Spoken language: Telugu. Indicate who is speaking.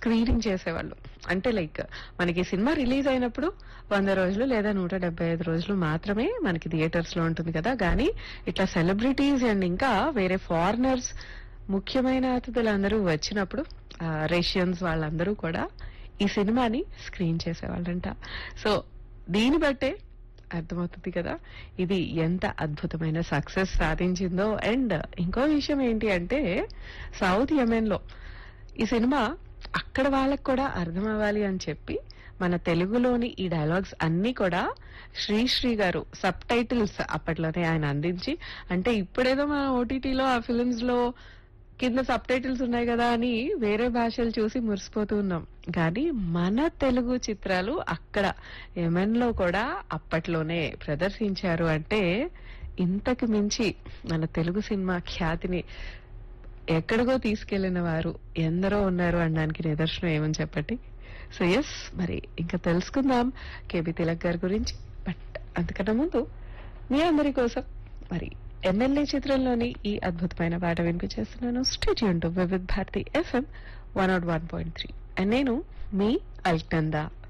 Speaker 1: స్క్రీనింగ్ చేసేవాళ్ళు అంటే లైక్ మనకి సినిమా రిలీజ్ అయినప్పుడు వంద రోజులు లేదా నూట డెబ్బై ఐదు రోజులు మాత్రమే మనకి థియేటర్స్ లో ఉంటుంది కదా కానీ ఇట్లా సెలబ్రిటీస్ అండ్ ఇంకా వేరే ఫారినర్స్ ముఖ్యమైన అతిథులందరూ వచ్చినప్పుడు రష్యన్స్ వాళ్ళందరూ కూడా ఈ సినిమాని స్క్రీన్ చేసేవాళ్ళంట సో దీన్ని బట్టే అర్థమవుతుంది కదా ఇది ఎంత అద్భుతమైన సక్సెస్ సాధించిందో అండ్ ఇంకో విషయం ఏంటి అంటే సౌత్ యమెన్ లో ఈ సినిమా అక్కడ వాళ్ళకి కూడా అర్థం అవ్వాలి అని చెప్పి మన తెలుగులోని ఈ డైలాగ్స్ అన్ని కూడా శ్రీశ్రీ గారు సబ్ టైటిల్స్ అప్పట్లోనే ఆయన అందించి అంటే ఇప్పుడేదో మన ఓటీటీలో ఆ ఫిల్మ్స్ లో కింద సబ్ టైటిల్స్ ఉన్నాయి కదా అని వేరే భాషలు చూసి మురిసిపోతూ ఉన్నాం కానీ మన తెలుగు చిత్రాలు అక్కడ యెమెన్ లో కూడా అప్పట్లోనే ప్రదర్శించారు అంటే ఇంతకు మించి మన తెలుగు సినిమా ఖ్యాతిని ఎక్కడికో తీసుకెళ్లిన వారు ఎందరో ఉన్నారు అనడానికి నిదర్శనం ఏమని చెప్పండి సో ఎస్ మరి ఇంకా తెలుసుకుందాం కేబి తిలక్ గారి గురించి బట్ అంతకన్నా ముందు మీ అందరి కోసం మరి ఎమ్మెల్యే చిత్రంలోని ఈ అద్భుతమైన పాట వినిపించేస్తున్నాను stay tuned to Vividh Bharati FM one naught one point three and నేను మీ అల్కందా